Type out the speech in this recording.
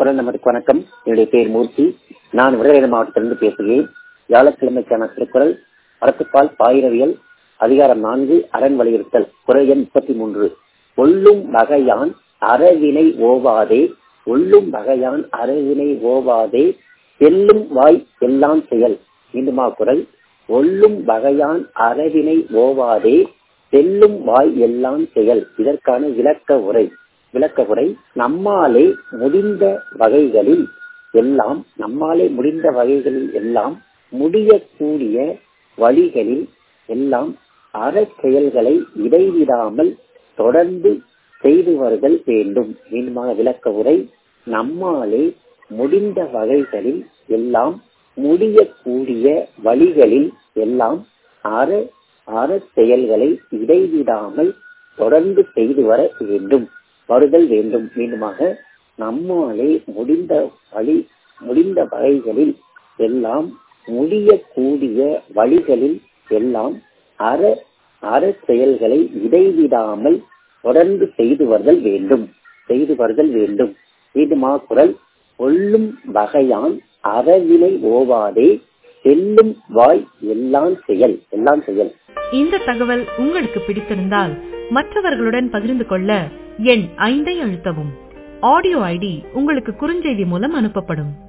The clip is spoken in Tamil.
குரல் நமக்கு வணக்கம் என்னுடைய பேர் மூர்த்தி நான் விருதுநகர் மாவட்டத்திலிருந்து பேசுகிறேன் வியாழக்கிழமைக்கான திருக்குறள் அறத்துப்பால் பாயிரவியல் அதிகாரம் நான்கு அரண் வலியுறுத்தல் குரல் எண் முப்பத்தி மூன்று ஒல்லும் வகையான் அறவினை ஓவாதே ஒல்லும் வகையான் அறவினை ஓவாதே செல்லும் வாய் எல்லாம் செயல் மீண்டுமா குரல் ஒல்லும் வகையான் அறவினை ஓவாதே செல்லும் வாய் எல்லாம் செயல் இதற்கான விளக்க உரை விளக்க உரை நம்மாலே முடிந்த வகைகளில் எல்லாம் நம்மாலே முடிந்த வகைகளில் எல்லாம் முடியக்கூடிய வழிகளில் எல்லாம் அற செயல்களை இடைவிடாமல் தொடர்ந்து செய்து வருதல் வேண்டும் மீண்டுமாக விளக்க உரை நம்மாலே முடிந்த வகைகளில் எல்லாம் முடியக்கூடிய வழிகளில் எல்லாம் அற அற செயல்களை இடைவிடாமல் தொடர்ந்து செய்து வர வேண்டும் வருதல் வேண்டும் மீண்டுமாக நம்மாலே முடிந்த வழி முடிந்த வகைகளில் எல்லாம் முடியக்கூடிய வழிகளில் எல்லாம் அற அற செயல்களை இடைவிடாமல் தொடர்ந்து செய்து வருதல் வேண்டும் செய்து வருதல் வேண்டும் மீண்டுமா குரல் கொல்லும் வகையான் அறவினை ஓவாதே செல்லும் வாய் எல்லாம் செயல் எல்லாம் செயல் இந்த தகவல் உங்களுக்கு பிடித்திருந்தால் மற்றவர்களுடன் பகிர்ந்து கொள்ள எண் ஐந்தை அழுத்தவும் ஆடியோ ஐடி உங்களுக்கு குறுஞ்செய்தி மூலம் அனுப்பப்படும்